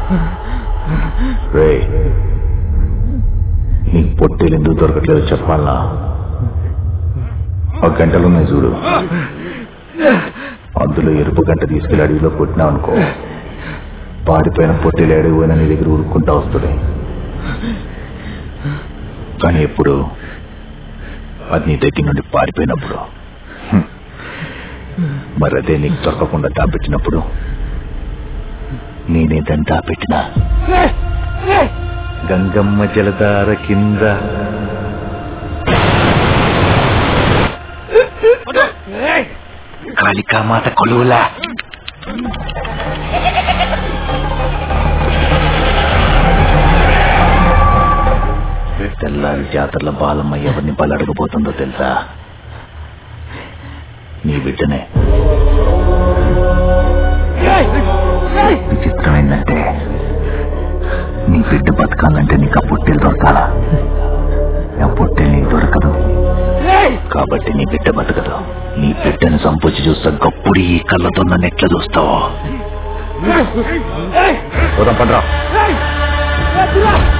రే నీకు పొట్టేలు ఎందుకు దొరకట్లేదు చెప్పాలా ఒక గంటలో ఉన్నాయి చూడు అందులో ఎరుపు గంట తీసుకెళ్లి అడవిలో కొట్టినావు అనుకో పాడిపోయిన పొట్టేలు అడవి పోయినా నీ దగ్గర ఉరుక్కుంటా వస్తుంది కానీ ఎప్పుడు అది నీ దగ్గర నుండి పారిపోయినప్పుడు హ్మ్. మరి అదే నీకు దొరకకుండా దాపెట్టినప్పుడు నేనే దాన్ని దాపెట్టినా గంగమ్మ జలధార కింద కాళికామాత కొలువులా తెల్లారి జాతరల బాలమ్మ ఎవరిని బలడగబోతుందో తెలుసా నీ బిడ్డనే విచిత్రం ఏంటంటే నీ బిడ్డ బతకాలంటే నీకు ఆ పొట్టెలు దొరకాలా ఆ పొట్టెలు నీకు దొరకదు కాబట్టి నీ బిడ్డ బతకదు నీ బిడ్డను సంపూచి చూస్తా గప్పుడు ఈ కళ్ళతో నన్ను ఎట్లా చూస్తావో పోదాం పండ్రా ఏయ్!